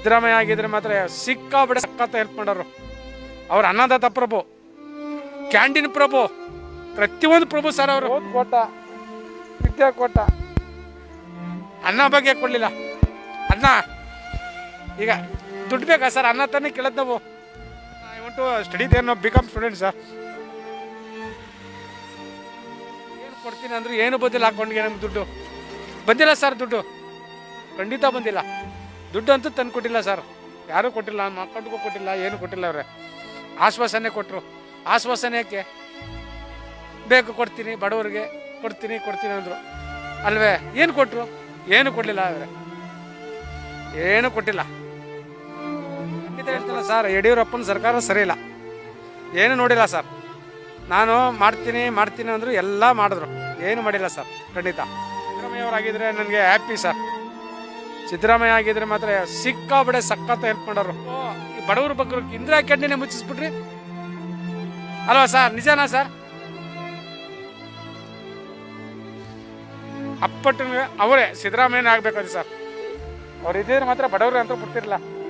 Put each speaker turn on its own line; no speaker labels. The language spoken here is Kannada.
ಸಿದ್ದರಾಮಯ್ಯ ಆಗಿದ್ರೆ ಮಾತ್ರ ಸಿಕ್ಕಾಬಿಡೆ ಸಕ್ಕತ್ತ ಹೆಲ್ಪ್ ಮಾಡೋರು ಅವ್ರ ಅನ್ನದಾತ ಪ್ರಭು ಕ್ಯಾಂಟೀನ್ ಪ್ರಭು ಪ್ರತಿಯೊಂದು ಪ್ರಭು ಸರ್ ಅವರು ಓದ್ ಕೊಟ್ಟ ವಿದ್ಯಾ ಕೊಟ್ಟ ಅನ್ನ ಬಗ್ಗೆ ಕೊಡ್ಲಿಲ್ಲ ಅನ್ನ ಈಗ ದುಡ್ಡು ಬೇಕಾ ಸರ್ ಅನ್ನ ತಾನೇ ಕೇಳದ್ ನಾವು I want to study there ನಾವು ಬಿಕಮ್ ಸ್ಟೂಡೆಂಟ್ ಸರ್ ಏನು ಕೊಡ್ತೀನಿ ಅಂದ್ರೆ ಏನು ಬಂದಿಲ್ಲ ಅಕೌಂಟ್ಗೆ ನಮ್ಗೆ ದುಡ್ಡು ಬಂದಿಲ್ಲ ಸರ್ ದುಡ್ಡು ಖಂಡಿತ ಬಂದಿಲ್ಲ ದುಡ್ಡು ಅಂತೂ ತಂದು ಕೊಟ್ಟಿಲ್ಲ ಸರ್ ಯಾರೂ ಕೊಟ್ಟಿಲ್ಲ ನಮ್ಮ ಅಕೌಂಟ್ಗೂ ಕೊಟ್ಟಿಲ್ಲ ಏನು ಕೊಟ್ಟಿಲ್ಲ ಅವ್ರೆ ಆಶ್ವಾಸನೆ ಕೊಟ್ಟರು ಆಶ್ವಾಸನೆ ಯಾಕೆ ಬೇಕು ಕೊಡ್ತೀನಿ ಬಡವರಿಗೆ ಕೊಡ್ತೀನಿ ಕೊಡ್ತೀನಿ ಅಂದರು ಅಲ್ವೇ ಏನು ಕೊಟ್ಟರು ಏನು ಕೊಡಲಿಲ್ಲ ಅವರೇ ಏನು ಕೊಟ್ಟಿಲ್ಲ ಖಂಡಿತ ಹೇಳ್ತಿಲ್ಲ ಸರ್ ಯಡಿಯೂರಪ್ಪನ ಸರ್ಕಾರ ಸರಿ ಇಲ್ಲ ಏನು ನೋಡಿಲ್ಲ ಸರ್ ನಾನು ಮಾಡ್ತೀನಿ ಮಾಡ್ತೀನಿ ಅಂದರು ಎಲ್ಲ ಮಾಡಿದ್ರು ಏನು ಮಾಡಿಲ್ಲ ಸರ್ ಖಂಡಿತ ಸಿದ್ದರಾಮಯ್ಯ ಅವರಾಗಿದ್ರೆ ನನಗೆ ಹ್ಯಾಪಿ ಸರ್ ಸಿದ್ದರಾಮಯ್ಯ ಆಗಿದ್ರೆ ಮಾತ್ರ ಸಿಕ್ಕಾಬಿಡೆ ಸಖತ್ ಹೆಲ್ಪ್ ಮಾಡೋರು ಓ, ಈ ಬಡವರು ಬಗ್ಗರು ಇಂದಿರಾ ಕ್ಯಾಂಟೀನೇ ಮುಚ್ಚಿಸ್ಬಿಟ್ರಿ ಅಲ್ವಾ ಸರ್ ನಿಜನಾ ಸರ್ ಅಪ್ಪಟ್ಟು ಅವರೇ ಸಿದ್ದರಾಮಯ್ಯನೇ ಆಗ್ಬೇಕದು ಸರ್ ಅವ್ರು ಇದ್ದಿದ್ರೆ ಮಾತ್ರ ಬಡವರು ಅಂತ ಬಿಡ್ತಿರಲ್ಲ